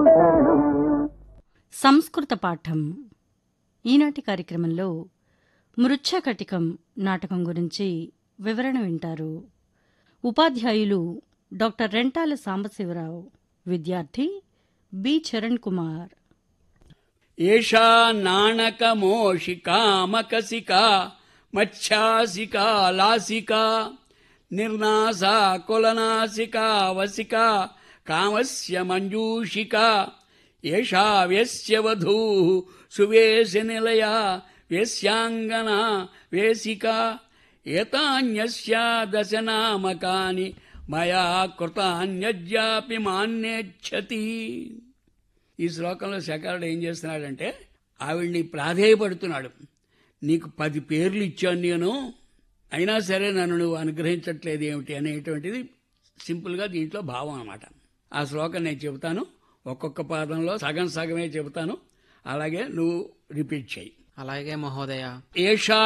సంస్కృత పాఠం ఈనాటి కార్యక్రమంలో మృచ్ఛకటికం నాటకం గురించి వివరణ వింటారు ఉపాధ్యాయులు డాక్టర్ రెంటాల సాంబశివరావు విద్యార్థి బి చరణ్ కుమార్ ఏషా నాణకమోషికామకసికా మత్స్యాసికా లాసికా నిర్నాసా కులనాసికా వసికా కామస్య మంజూషికా ఏషా వ్యస్యవధూ సువేశి నిలయా వేశ్యాంగనా వేసికా ఏతాన్యస్యా దశనామకాని మయా కృతాన్యజ్యాపి మాన్యేచ్చతి ఈ శ్లోకంలో శకారుడు ఏం చేస్తున్నాడంటే ఆవిడ్ని ప్రాధేయపడుతున్నాడు నీకు పది పేర్లు ఇచ్చాను నేను అయినా సరే నన్ను నువ్వు అనుగ్రహించట్లేదు ఏమిటి అనేటువంటిది సింపుల్గా దీంట్లో భావం అన్నమాట ఆ శ్లోకం నేను చెబుతాను ఒక్కొక్క పాదంలో సగం సగమే చెబుతాను అలాగే నువ్వు రిపీట్ చేయి అలాగే మహోదయ ఏషా